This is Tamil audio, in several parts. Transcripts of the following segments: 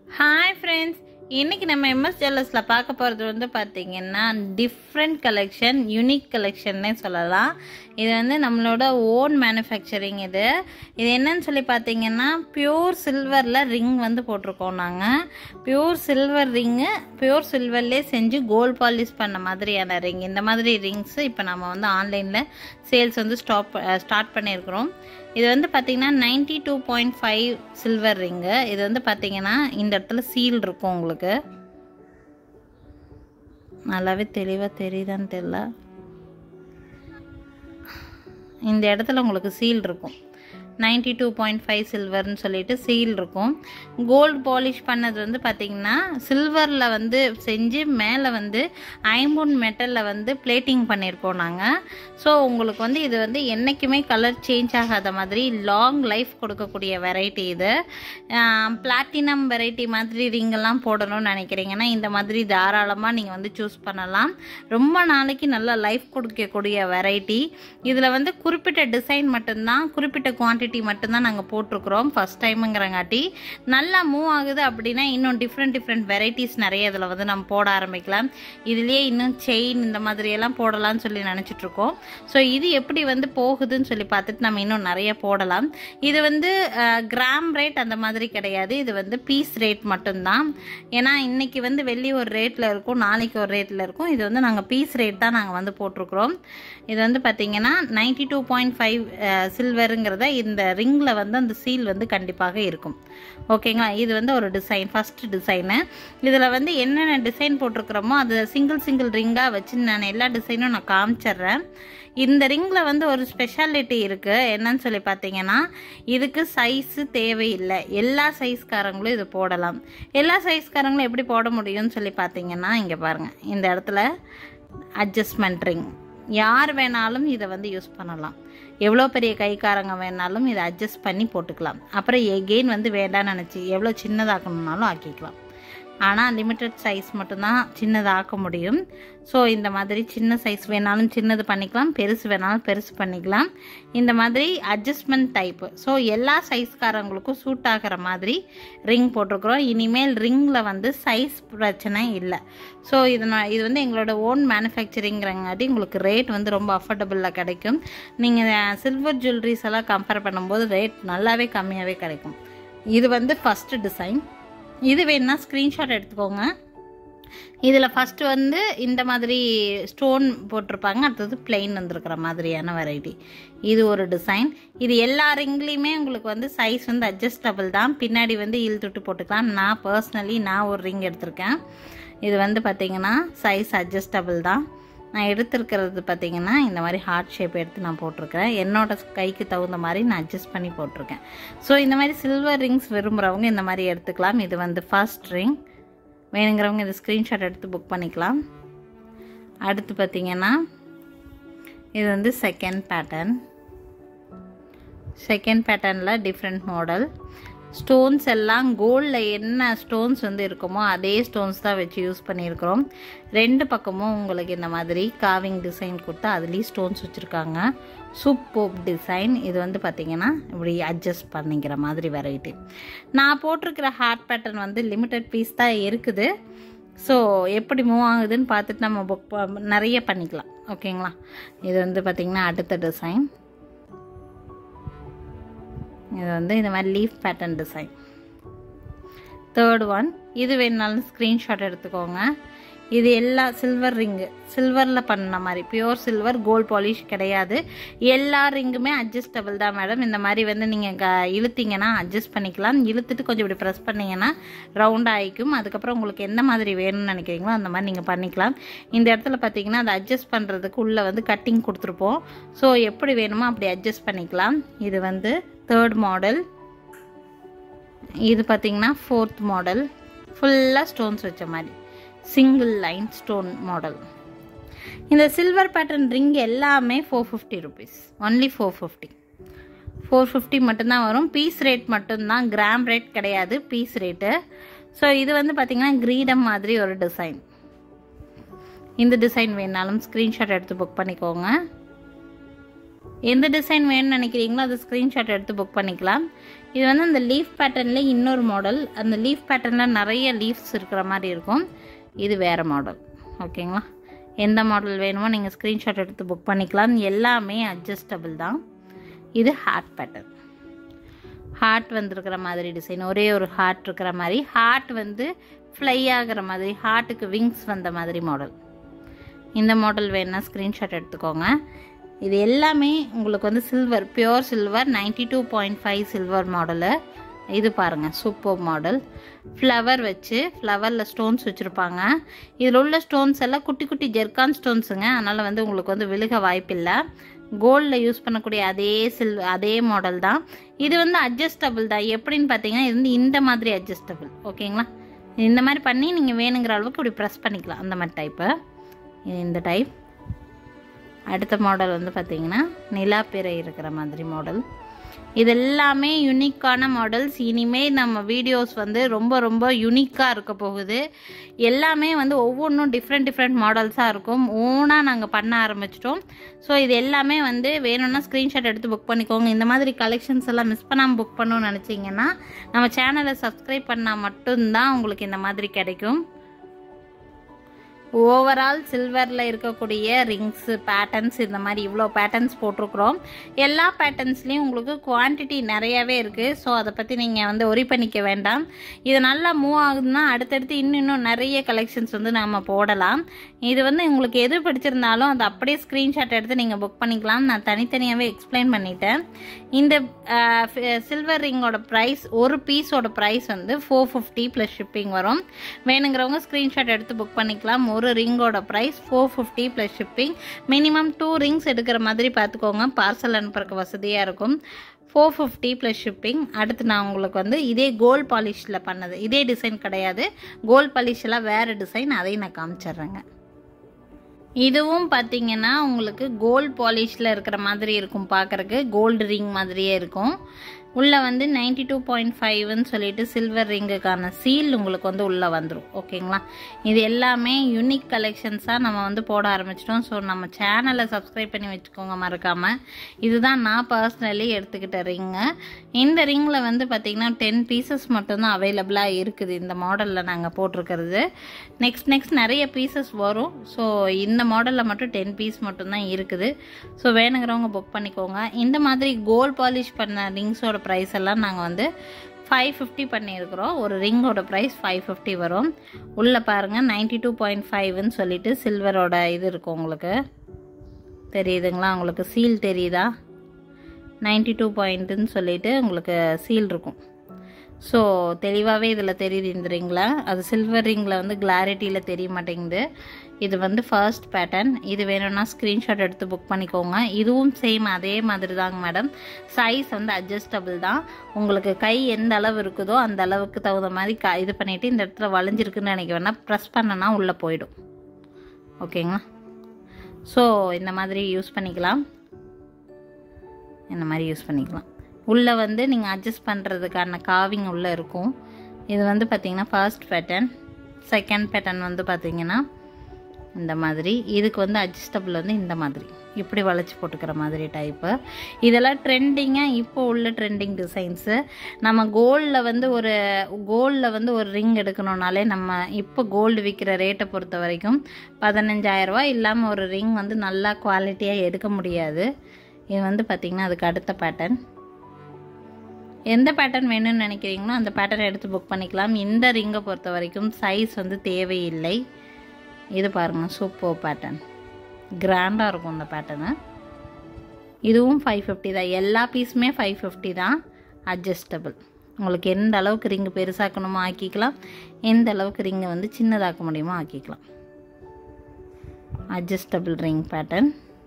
ஹாய் ஃப்ரெண்ட்ஸ் இன்னைக்கு நம்ம எம்எஸ் ஜுவல்லர்ஸில் பார்க்க போகிறது வந்து பார்த்தீங்கன்னா டிஃப்ரெண்ட் கலெக்ஷன் யூனிக் கலெக்ஷன்னே சொல்லலாம் இது வந்து நம்மளோட ஓன் மேனுஃபேக்சரிங் இது இது என்னன்னு சொல்லி பார்த்தீங்கன்னா பியூர் சில்வரில் ரிங் வந்து போட்டிருக்கோம் நாங்கள் பியூர் சில்வர் ரிங்கு பியூர் சில்வர்லேயே செஞ்சு கோல்ட் பாலிஷ் பண்ண மாதிரியான ரிங் இந்த மாதிரி ரிங்ஸ் இப்போ நம்ம வந்து ஆன்லைனில் சேல்ஸ் வந்து ஸ்டாப் ஸ்டார்ட் பண்ணியிருக்கிறோம் இது வந்து பார்த்தீங்கன்னா ninety two point five silver ring இது வந்து பார்த்தீங்கன்னா இந்த இடத்துல சீல் இருக்கும் உங்களுக்கு நல்லாவே தெளிவாக தெரியுதான்னு தெரியல இந்த இடத்துல உங்களுக்கு சீல் இருக்கும் நைன்டி டூ பாயிண்ட் ஃபைவ் சில்வர்னு சொல்லிட்டு சீல் இருக்கும் கோல்டு பாலிஷ் பண்ணது வந்து பார்த்திங்கன்னா சில்வரில் வந்து செஞ்சு மேலே வந்து ஐம்பொன் மெட்டலில் வந்து பிளேட்டிங் பண்ணியிருக்கோம் நாங்கள் ஸோ உங்களுக்கு வந்து இது வந்து என்றைக்குமே கலர் சேஞ்ச் ஆகாத மாதிரி லாங் லைஃப் கொடுக்கக்கூடிய வெரைட்டி இது பிளாட்டினம் வெரைட்டி மாதிரி ரிங்கெல்லாம் போடணும்னு நினைக்கிறீங்கன்னா இந்த மாதிரி தாராளமாக நீங்கள் வந்து சூஸ் பண்ணலாம் ரொம்ப நாளைக்கு நல்ல லைஃப் கொடுக்கக்கூடிய வெரைட்டி இதில் வந்து குறிப்பிட்ட டிசைன் மட்டும்தான் குறிப்பிட்ட குவான்டிட்டி மட்டும்தான் நாங்கள் போட்டிருக்கிறோம் ஃபஸ்ட் டைமுங்கிறங்காட்டி நல்லா மூவ் ஆகுது அப்படின்னா இன்னும் டிஃப்ரெண்ட் டிஃப்ரெண்ட் வெரைட்டிஸ் நிறைய இதில் வந்து நம்ம போட ஆரம்பிக்கலாம் இதுலேயே இன்னும் செயின் இந்த மாதிரியெல்லாம் போடலாம்னு சொல்லி நினச்சிட்ருக்கோம் ஸோ இது எப்படி வந்து போகுதுன்னு சொல்லி பார்த்துட்டு நம்ம இன்னும் நிறைய போடலாம் இது வந்து கிராம் ரேட் அந்த மாதிரி கிடையாது இது வந்து பீஸ் ரேட் மட்டும்தான் ஏன்னா இன்னைக்கு வந்து வெள்ளி ஒரு ரேட்டில் இருக்கும் நாளைக்கு ஒரு ரேட்டில் இருக்கும் இது வந்து நாங்கள் பீஸ் ரேட் தான் நாங்கள் வந்து போட்டிருக்கிறோம் இது வந்து பார்த்தீங்கன்னா நைன்டி டூ பாயிண்ட் ஃபைவ் சில்வருங்கிறத இந்த ரிங்கில் வந்து அந்த சீல் வந்து கண்டிப்பாக இருக்கும் ஓகேங்களா இது வந்து ஒரு டிசைன் ஃபஸ்ட் டிசைனு இதில் வந்து என்னென்ன டிசைன் போட்டிருக்கிறோமோ அது சிங்கிள் சிங்கிள் ரிங்காக வச்சு நான் எல்லா டிசைனும் நான் காமிச்சிட்றேன் இந்த ரிங்கில் வந்து ஒரு ஸ்பெஷாலிட்டி இருக்குது என்னன்னு சொல்லி பார்த்தீங்கன்னா இதுக்கு சைஸு தேவையில்லை எல்லா சைஸ்காரங்களும் இது போடலாம் எல்லா சைஸ்காரங்களும் எப்படி போட முடியும்னு சொல்லி பார்த்தீங்கன்னா இங்கே பாருங்கள் இந்த இடத்துல அட்ஜஸ்ட்மெண்ட் ரிங் யார் வேணாலும் இதை வந்து யூஸ் பண்ணலாம் எவ்வளோ பெரிய கைக்காரங்க வேணாலும் இதை அட்ஜஸ்ட் பண்ணி போட்டுக்கலாம் அப்புறம் எகெயின் வந்து வேண்டாம்னு நினச்சி எவ்வளோ சின்னதாக்கணுன்னாலும் ஆக்கிக்கலாம் ஆனால் லிமிட்டட் சைஸ் மட்டும்தான் சின்னதாக்க முடியும் ஸோ இந்த மாதிரி சின்ன சைஸ் வேணாலும் சின்னது பண்ணிக்கலாம் பெருசு வேணாலும் பெருசு பண்ணிக்கலாம் இந்த மாதிரி அட்ஜஸ்ட்மெண்ட் டைப்பு ஸோ எல்லா சைஸ்காரங்களுக்கும் சூட் ஆகிற மாதிரி ரிங் போட்டிருக்கிறோம் இனிமேல் ரிங்கில் வந்து சைஸ் பிரச்சனை இல்லை ஸோ இது நான் இது வந்து எங்களோட ஓன் மேனுஃபேக்சரிங்கிறங்காட்டி உங்களுக்கு ரேட் வந்து ரொம்ப அஃபோர்டபுளாக கிடைக்கும் நீங்கள் சில்வர் ஜுவல்லரிஸ் எல்லாம் கம்பேர் பண்ணும்போது ரேட் நல்லாவே கம்மியாகவே கிடைக்கும் இது வந்து ஃபஸ்ட்டு டிசைன் இது வேணுன்னா ஸ்க்ரீன்ஷாட் எடுத்துக்கோங்க இதில் ஃபஸ்ட்டு வந்து இந்த மாதிரி ஸ்டோன் போட்டிருப்பாங்க அடுத்தது பிளெயின் வந்திருக்கிற மாதிரியான வெரைட்டி இது ஒரு டிசைன் இது எல்லா ரிங்லேயுமே உங்களுக்கு வந்து சைஸ் வந்து அட்ஜஸ்டபிள் தான் பின்னாடி வந்து இழுத்துட்டு போட்டுக்கலாம் நான் பர்சனலி நான் ஒரு ரிங் எடுத்திருக்கேன் இது வந்து பார்த்திங்கன்னா சைஸ் அட்ஜஸ்டபிள் தான் நான் எடுத்திருக்கிறது பார்த்திங்கன்னா இந்த மாதிரி ஹார்ட் ஷேப் எடுத்து நான் போட்டிருக்கிறேன் என்னோட கைக்கு தகுந்த மாதிரி நான் அட்ஜஸ்ட் பண்ணி போட்டிருக்கேன் ஸோ இந்த மாதிரி சில்வர் ரிங்ஸ் விரும்புகிறவங்க இந்த மாதிரி எடுத்துக்கலாம் இது வந்து ஃபர்ஸ்ட் ரிங் வேணுங்கிறவங்க இது ஸ்க்ரீன்ஷாட் எடுத்து புக் பண்ணிக்கலாம் அடுத்து பார்த்திங்கன்னா இது வந்து செகண்ட் பேட்டர்ன் செகண்ட் பேட்டர்னில் டிஃப்ரெண்ட் மாடல் ஸ்டோன்ஸ் எல்லாம் கோல்டில் என்ன ஸ்டோன்ஸ் வந்து இருக்குமோ அதே ஸ்டோன்ஸ் தான் வச்சு யூஸ் பண்ணியிருக்கிறோம் ரெண்டு பக்கமும் உங்களுக்கு இந்த மாதிரி காவிங் டிசைன் கொடுத்து அதுலேயும் ஸ்டோன்ஸ் வச்சுருக்காங்க சூப்போப் டிசைன் இது வந்து பார்த்திங்கன்னா இப்படி அட்ஜஸ்ட் பண்ணிக்கிற மாதிரி வெரைட்டி நான் போட்டிருக்கிற ஹார்ட் பேட்டர்ன் வந்து லிமிட்டட் பீஸ் தான் இருக்குது ஸோ எப்படி மூவ் ஆகுதுன்னு பார்த்துட்டு நம்ம புக் நிறைய பண்ணிக்கலாம் ஓகேங்களா இது வந்து பார்த்திங்கன்னா அடுத்த டிசைன் இது வந்து இந்த மாதிரி leaf pattern design third one இது வேணுனாலும் ஸ்க்ரீன்ஷாட் எடுத்துக்கோங்க இது எல்லா சில்வர் ரிங்கு சில்வரில் பண்ண மாதிரி பியோர் சில்வர் கோல்ட் பாலிஷ் கிடையாது எல்லா ரிங்குமே அட்ஜஸ்டபிள் தான் மேடம் இந்த மாதிரி வந்து நீங்கள் க இழுத்தீங்கன்னா அட்ஜஸ்ட் பண்ணிக்கலாம் இழுத்துட்டு கொஞ்சம் இப்படி ப்ரெஸ் பண்ணிங்கன்னா ரவுண்ட் ஆகிக்கும் அதுக்கப்புறம் உங்களுக்கு எந்த மாதிரி வேணும்னு நினைக்கிறீங்களோ அந்த மாதிரி நீங்கள் பண்ணிக்கலாம் இந்த இடத்துல பார்த்தீங்கன்னா அதை அட்ஜஸ்ட் பண்ணுறதுக்கு உள்ளே வந்து கட்டிங் கொடுத்துருப்போம் ஸோ எப்படி வேணுமோ அப்படி அட்ஜஸ்ட் பண்ணிக்கலாம் இது வந்து தேர்ட் மாடல் இது பார்த்திங்கன்னா ஃபோர்த் மாடல் ஃபுல்லாக ஸ்டோன்ஸ் வச்ச மாதிரி சிங்கிள் லைன் ஸ்டோன் மாடல் இந்த சில்வர் பேட்டர்ன் ரிங் எல்லாமே four fifty rupees only four fifty four fifty மட்டும்தான் வரும் பீஸ் ரேட் மட்டும்தான் கிராம் ரேட் கிடையாது பீஸ் ரேட்டு ஸோ இது வந்து பார்த்திங்கன்னா கிரீடம் மாதிரி ஒரு டிசைன் இந்த டிசைன் வேணாலும் ஸ்க்ரீன்ஷாட் எடுத்து புக் பண்ணிக்கோங்க எந்த டிசைன் வேணும்னு நினைக்கிறீங்களோ அதை ஸ்க்ரீன்ஷாட் எடுத்து புக் பண்ணிக்கலாம் இது வந்து அந்த லீஃப் பேட்டர்னில் இன்னொரு மாடல் அந்த லீஃப் பேட்டர்னில் நிறைய லீஃப்ஸ் இருக்கிற மாதிரி இருக்கும் இது வேறு மாடல் ஓகேங்களா எந்த மாடல் வேணுமோ நீங்கள் ஸ்க்ரீன்ஷாட் எடுத்து புக் பண்ணிக்கலாம் எல்லாமே அட்ஜஸ்டபிள் தான் இது ஹார்ட் பேட்டர்ன் ஹார்ட் வந்திருக்கிற மாதிரி டிசைன் ஒரே ஒரு ஹார்ட் இருக்கிற மாதிரி ஹார்ட் வந்து ஃப்ளை ஆகிற மாதிரி ஹார்ட்டுக்கு விங்ஸ் வந்த மாதிரி மாடல் இந்த மாடல் வேணுன்னா ஸ்க்ரீன்ஷாட் எடுத்துக்கோங்க இது எல்லாமே உங்களுக்கு வந்து silver pure silver ninety two point five silver model இது பாருங்கள் சூப்பர் மாடல் ஃப்ளவர் வச்சு ஃப்ளவரில் ஸ்டோன்ஸ் வச்சுருப்பாங்க இதில் உள்ள ஸ்டோன்ஸ் எல்லாம் குட்டி குட்டி ஜெர்கான் ஸ்டோன்ஸுங்க அதனால் வந்து உங்களுக்கு வந்து விழுக வாய்ப்பில்லை கோல்டில் யூஸ் பண்ணக்கூடிய அதே சில் அதே மாடல் தான் இது வந்து அட்ஜஸ்டபிள் தான் எப்படின்னு பார்த்தீங்கன்னா இது வந்து இந்த மாதிரி அட்ஜஸ்டபிள் ஓகேங்களா இந்த மாதிரி பண்ணி நீங்கள் வேணுங்கிற அளவுக்கு இப்படி ப்ரெஸ் பண்ணிக்கலாம் அந்த மாதிரி டைப்பு இந்த டைப் அடுத்த மாடல் வந்து பார்த்திங்கன்னா நிலாப்பிறை இருக்கிற மாதிரி மாடல் இது எல்லாமே யுனிக்கான மாடல்ஸ் இனிமேல் நம்ம வீடியோஸ் வந்து ரொம்ப ரொம்ப யுனிக்காக இருக்க போகுது எல்லாமே வந்து ஒவ்வொன்றும் டிஃப்ரெண்ட் டிஃப்ரெண்ட் மாடல்ஸாக இருக்கும் ஓனாக நாங்கள் பண்ண ஆரம்பிச்சிட்டோம் ஸோ இது எல்லாமே வந்து வேணும்னா ஸ்க்ரீன்ஷாட் எடுத்து புக் பண்ணிக்கோங்க இந்த மாதிரி கலெக்ஷன்ஸ் எல்லாம் மிஸ் பண்ணாமல் புக் பண்ணணும்னு நினச்சிங்கன்னா நம்ம சேனலை சப்ஸ்கிரைப் பண்ணால் மட்டும்தான் உங்களுக்கு இந்த மாதிரி கிடைக்கும் ஓவரால் சில்வரில் இருக்கக்கூடிய ரிங்ஸு பேட்டர்ன்ஸ் இந்த மாதிரி இவ்வளோ பேட்டர்ன்ஸ் போட்டிருக்கிறோம் எல்லா பேட்டர்ன்ஸ்லேயும் உங்களுக்கு குவான்டிட்டி நிறையாவே இருக்குது ஸோ அதை பற்றி நீங்கள் வந்து ஒரி பண்ணிக்க வேண்டாம் இது நல்லா மூவ் ஆகுதுன்னா அடுத்தடுத்து இன்னும் இன்னும் நிறைய கலெக்ஷன்ஸ் வந்து நம்ம போடலாம் இது வந்து உங்களுக்கு எது பிடிச்சிருந்தாலும் அதை அப்படியே ஸ்க்ரீன்ஷாட் எடுத்து நீங்கள் புக் பண்ணிக்கலாம் நான் தனித்தனியாகவே எக்ஸ்பிளைன் பண்ணிட்டேன் இந்த சில்வர் ரிங்கோட ப்ரைஸ் ஒரு பீஸோட ப்ரைஸ் வந்து ஃபோர் ஃபிஃப்டி ப்ளஸ் ஷிப்பிங் வரும் வேணுங்கிறவங்க ஸ்க்ரீன்ஷாட் எடுத்து புக் பண்ணிக்கலாம் ஒரு ரிங்கோட price four fifty plus shipping minimum two rings எடுக்கிற மாதிரி பார்த்துக்கோங்க பார்சல் அனுப்புறதுக்கு வசதியாக இருக்கும் ஃபோர் ஃபிஃப்டி ப்ளஸ் ஷிப்பிங் அடுத்து நான் உங்களுக்கு வந்து இதே கோல்ட் பாலிஷில் பண்ணது இதே டிசைன் கிடையாது கோல்ட் பாலிஷெல்லாம் வேறு டிசைன் அதையும் நான் காமிச்சிட்றேங்க இதுவும் பார்த்தீங்கன்னா உங்களுக்கு கோல்ட் பாலிஷில் இருக்கிற மாதிரி இருக்கும் பார்க்குறக்கு கோல்டு ரிங் மாதிரியே இருக்கும் உள்ளே வந்து நைன்டி டூ பாயிண்ட் ஃபைவ்னு சொல்லிட்டு சில்வர் ரிங்குக்கான சீல் உங்களுக்கு வந்து உள்ளே வந்துடும் ஓகேங்களா இது எல்லாமே யூனிக் கலெக்ஷன்ஸாக நம்ம வந்து போட ஆரம்பிச்சிட்டோம் ஸோ நம்ம சேனலை சப்ஸ்கிரைப் பண்ணி வச்சுக்கோங்க மறக்காமல் இதுதான் நான் பர்சனலி எடுத்துக்கிட்ட ரிங்கு இந்த ரிங்கில் வந்து பார்த்திங்கன்னா டென் பீசஸ் மட்டும்தான் அவைலபிளாக இருக்குது இந்த மாடலில் நாங்கள் போட்டிருக்கிறது நெக்ஸ்ட் நெக்ஸ்ட் நிறைய பீசஸ் வரும் ஸோ இந்த மாடலில் மட்டும் டென் பீஸ் மட்டும்தான் இருக்குது ஸோ வேணுங்கிறவங்க புக் பண்ணிக்கோங்க இந்த மாதிரி கோல்ட் பாலிஷ் பண்ண ரிங்ஸோட ப்ரைஸ் எல்லாம் நாங்கள் வந்து ஃபைவ் ஃபிஃப்டி பண்ணியிருக்கிறோம் ஒரு ரிங்கோட ப்ரைஸ் ஃபைவ் ஃபிஃப்டி வரும் உள்ளே பாருங்கள் நைன்டி டூ பாயிண்ட் ஃபைவ்னு சொல்லிட்டு சில்வரோட இது இருக்கும் உங்களுக்கு தெரியுதுங்களா உங்களுக்கு சீல் தெரியுதா நைன்டி டூ பாயிண்ட்டுன்னு சொல்லிட்டு உங்களுக்கு சீல் இருக்கும் ஸோ தெளிவாகவே இதில் தெரியுது இந்த ரிங்கில் அது சில்வர் ரிங்கில் வந்து கிளாரிட்டியில் தெரிய மாட்டேங்குது இது வந்து ஃபர்ஸ்ட் பேட்டர்ன் இது வேணும்னா ஸ்க்ரீன்ஷாட் எடுத்து புக் பண்ணிக்கோங்க இதுவும் சேம் அதே மாதிரி தாங்க மேடம் சைஸ் வந்து அட்ஜஸ்டபிள் தான் உங்களுக்கு கை எந்த அளவு இருக்குதோ அந்த அளவுக்கு தகுந்த மாதிரி க இது பண்ணிவிட்டு இந்த இடத்துல வளைஞ்சிருக்குன்னு நினைக்க வேணால் ப்ரெஸ் பண்ணனா உள்ளே போயிடும் ஓகேங்களா ஸோ இந்த மாதிரி யூஸ் பண்ணிக்கலாம் இந்த மாதிரி யூஸ் பண்ணிக்கலாம் உள்ளே வந்து நீங்கள் அட்ஜஸ்ட் பண்ணுறதுக்கான காவிங் உள்ளே இருக்கும் இது வந்து பார்த்திங்கன்னா ஃபர்ஸ்ட் பேட்டர்ன் செகண்ட் பேட்டர்ன் வந்து பார்த்திங்கன்னா இந்த மாதிரி இதுக்கு வந்து அட்ஜஸ்டபிள் வந்து இந்த மாதிரி இப்படி வளைச்சி போட்டுக்கிற மாதிரி டைப்பு இதெல்லாம் ட்ரெண்டிங்காக இப்போ உள்ள ட்ரெண்டிங் டிசைன்ஸு நம்ம கோல்டில் வந்து ஒரு கோல்டில் வந்து ஒரு ரிங் எடுக்கணுன்னாலே நம்ம இப்போ கோல்டு விற்கிற ரேட்டை பொறுத்த வரைக்கும் பதினஞ்சாயிரரூவா இல்லாமல் ஒரு ரிங் வந்து நல்லா குவாலிட்டியாக எடுக்க முடியாது இது வந்து பார்த்திங்கன்னா அதுக்கு அடுத்த பேட்டர்ன் எந்த பேட்டர்ன் வேணும்னு நினைக்கிறீங்களோ அந்த பேட்டர்ன் எடுத்து புக் பண்ணிக்கலாம் இந்த ரிங்கை பொறுத்த வரைக்கும் சைஸ் வந்து தேவையில்லை இது பாருங்கள் சூப்பர் பேட்டர்ன் கிராண்டாக இருக்கும் இந்த பேட்டர்னு இதுவும் ஃபைவ் ஃபிஃப்டி தான் எல்லா பீஸுமே ஃபைவ் ஃபிஃப்டி தான் அட்ஜஸ்டபிள் உங்களுக்கு எந்த அளவுக்கு ரிங்கு பெருசாக்கணுமோ ஆக்கிக்கலாம் எந்த அளவுக்கு ரிங்கை வந்து சின்னதாக்க முடியுமோ ஆக்கிக்கலாம் adjustable ring pattern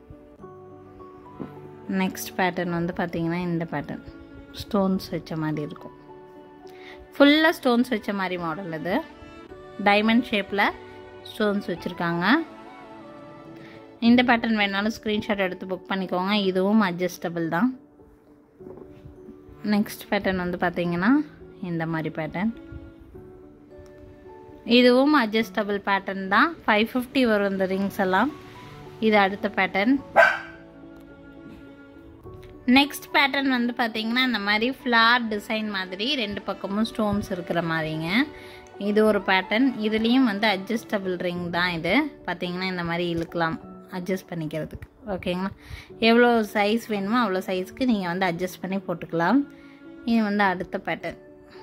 next pattern வந்து பார்த்திங்கன்னா இந்த பேட்டர்ன் ஸ்டோன்ஸ் வச்ச மாதிரி இருக்கும் ஃபுல்லாக ஸ்டோன்ஸ் வச்ச மாதிரி மாடல் இது டைமண்ட் ஷேப்பில் ஸ்டோன்ஸ் வச்சுருக்காங்க இந்த பேட்டர்ன் வேணாலும் ஸ்க்ரீன்ஷாட் எடுத்து புக் பண்ணிக்கோங்க இதுவும் அட்ஜஸ்டபிள் தான் நெக்ஸ்ட் பேட்டர்ன் வந்து பார்த்தீங்கன்னா இந்த மாதிரி பேட்டர்ன் இதுவும் அட்ஜஸ்டபிள் பேட்டர்ன் தான் ஃபைவ் ஃபிஃப்டி வரும் இந்த ரிங்ஸ் எல்லாம் இது அடுத்த பேட்டர்ன் நெக்ஸ்ட் பேட்டர்ன் வந்து பார்த்தீங்கன்னா இந்த மாதிரி ஃப்ளார் டிசைன் மாதிரி ரெண்டு பக்கமும் ஸ்டோன்ஸ் இருக்கிற மாதிரிங்க இது ஒரு பேட்டர்ன் இதுலேயும் வந்து அட்ஜஸ்டபிள் ரிங் தான் இது பார்த்தீங்கன்னா இந்த மாதிரி இழுக்கலாம் அட்ஜஸ்ட் பண்ணிக்கிறதுக்கு ஓகேங்களா எவ்வளோ சைஸ் வேணுமோ அவ்வளோ சைஸ்க்கு நீங்கள் வந்து அட்ஜஸ்ட் பண்ணி போட்டுக்கலாம் இது வந்து அடுத்த பேட்டர்ன்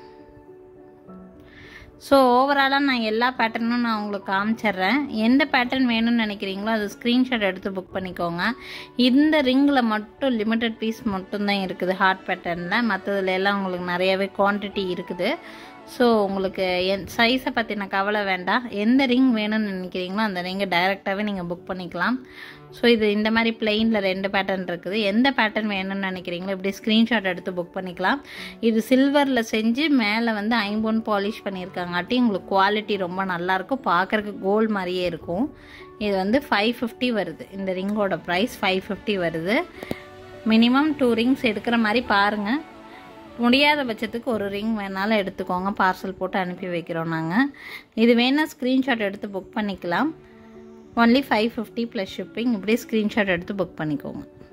ஸோ ஓவராலாக நான் எல்லா பேட்டர்னும் நான் உங்களுக்கு காமிச்சிட்றேன் எந்த பேட்டர்ன் வேணும்னு நினைக்கிறீங்களோ அது ஸ்க்ரீன்ஷாட் எடுத்து புக் பண்ணிக்கோங்க இந்த ரிங்கில் மட்டும் லிமிட்டட் பீஸ் மட்டும்தான் இருக்குது ஹார்ட் பேட்டர்னில் மற்றதுல எல்லாம் உங்களுக்கு நிறையவே குவான்டிட்டி இருக்குது ஸோ உங்களுக்கு என் சைஸை பற்றின கவலை வேண்டாம் எந்த ரிங் வேணும்னு நினைக்கிறீங்களோ அந்த ரிங்கை டைரெக்டாகவே நீங்கள் புக் பண்ணிக்கலாம் ஸோ இது இந்த மாதிரி பிளெயினில் ரெண்டு பேட்டர்ன் இருக்குது எந்த பேட்டர்ன் வேணும்னு நினைக்கிறீங்களோ இப்படி ஸ்க்ரீன்ஷாட் எடுத்து புக் பண்ணிக்கலாம் இது சில்வரில் செஞ்சு மேலே வந்து ஐம்பொன் பாலிஷ் பண்ணியிருக்காங்காட்டி உங்களுக்கு குவாலிட்டி ரொம்ப நல்லாயிருக்கும் பார்க்குறக்கு கோல்டு மாதிரியே இருக்கும் இது வந்து ஃபைவ் ஃபிஃப்டி வருது இந்த ரிங்கோட ப்ரைஸ் ஃபைவ் ஃபிஃப்டி வருது மினிமம் டூ ரிங்ஸ் எடுக்கிற மாதிரி பாருங்கள் முடியாத பட்சத்துக்கு ஒரு ரிங் வேணாலும் எடுத்துக்கோங்க பார்சல் போட்டு அனுப்பி வைக்கிறோம் நாங்கள் இது வேணால் ஸ்க்ரீன்ஷாட் எடுத்து புக் பண்ணிக்கலாம் only five fifty plus shipping இப்படி ஸ்க்ரீன்ஷாட் எடுத்து புக் பண்ணிக்கோங்க